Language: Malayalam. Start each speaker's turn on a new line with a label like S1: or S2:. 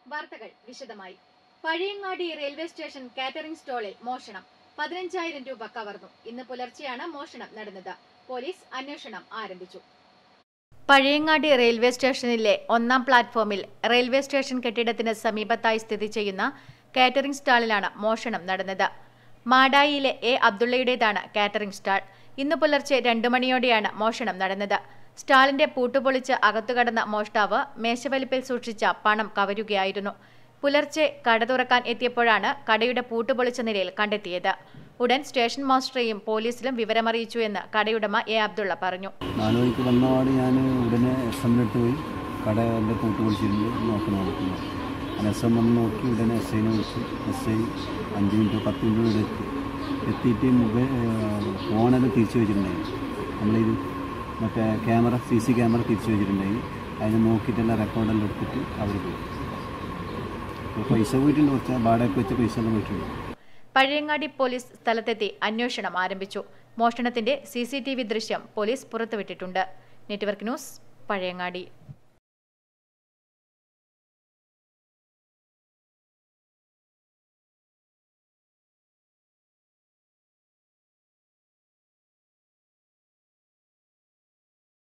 S1: വാർത്തകൾ വിശദമായി പഴയങ്ങാടി റെയിൽവേ സ്റ്റേഷൻ കാറ്ററിംഗ് സ്റ്റോളിൽ മോഷണം പതിനഞ്ചായിരം രൂപ കവർന്നു ഇന്ന് പുലർച്ചെയാണ് മോഷണം നടന്നത് പോലീസ് അന്വേഷണം ആരംഭിച്ചു പഴയങ്ങാടി റെയിൽവേ സ്റ്റേഷനിലെ ഒന്നാം പ്ലാറ്റ്ഫോമിൽ റെയിൽവേ സ്റ്റേഷൻ കെട്ടിടത്തിന് സമീപത്തായി സ്ഥിതി ചെയ്യുന്ന കാറ്ററിംഗ് സ്റ്റാളിലാണ് മോഷണം നടന്നത് മാടായിയിലെ എ അബ്ദുള്ളയുടേതാണ് കാറ്ററിംഗ് സ്റ്റാൾ ഇന്ന് പുലർച്ചെ രണ്ടു മണിയോടെയാണ് മോഷണം നടന്നത് സ്റ്റാളിന്റെ പൂട്ടുപൊളിച്ച് അകത്തുകടന്ന മോഷ്ടാവ് മേശവലിപ്പിൽ സൂക്ഷിച്ച പണം കവരുകയായിരുന്നു പുലർച്ചെ കട തുറക്കാൻ എത്തിയപ്പോഴാണ് കടയുടെ പൂട്ടുപൊളിച്ച നിലയിൽ കണ്ടെത്തിയത് ഉടൻ സ്റ്റേഷൻ മാസ്റ്ററെയും പോലീസിലും വിവരമറിയിച്ചു എന്ന് കടയുടമ എ അബ്ദുള്ള പറഞ്ഞു
S2: നാല് മണിക്ക് വന്നപാട് ഞാൻ ഉടനെ എസ് എമ്മിനടുത്ത് പോയി കടയുടെ പൂട്ട് പൊളിച്ചിരുന്ന് നോക്കണം നോക്കുന്നു അങ്ങനെ എസ് എം വന്ന് നോക്കി ഉടനെ എസ് ഐനെ വിളിച്ചു എസ് ഐ അഞ്ച് മിനിറ്റ് പത്ത് മിനിറ്റ് ഇവിടെ എത്തി എത്തിയിട്ട് മൊബൈൽ ഫോണെല്ലാം തിരിച്ചു വെച്ചിട്ടുണ്ടായിരുന്നു നമ്മളിത് മറ്റേ ക്യാമറ സി സി ക്യാമറ തിരിച്ചു വെച്ചിട്ടുണ്ടായിരുന്നു അതിന് നോക്കിയിട്ടെല്ലാം റെക്കോർഡെല്ലാം എടുത്തിട്ട് അവർ പോയി അപ്പോൾ പൈസ പോയിട്ടുണ്ട് കുറച്ച് വാടകയ്ക്ക് വെച്ച പൈസ എല്ലാം പോയിട്ടുണ്ട്
S1: പഴയങ്ങാടി പോലീസ് സ്ഥലത്തെത്തി അന്വേഷണം ആരംഭിച്ചു മോഷണത്തിന്റെ സി ദൃശ്യം പോലീസ് പുറത്തുവിട്ടിട്ടുണ്ട് നെറ്റ്വർക്ക് ന്യൂസ് പഴയങ്ങാടി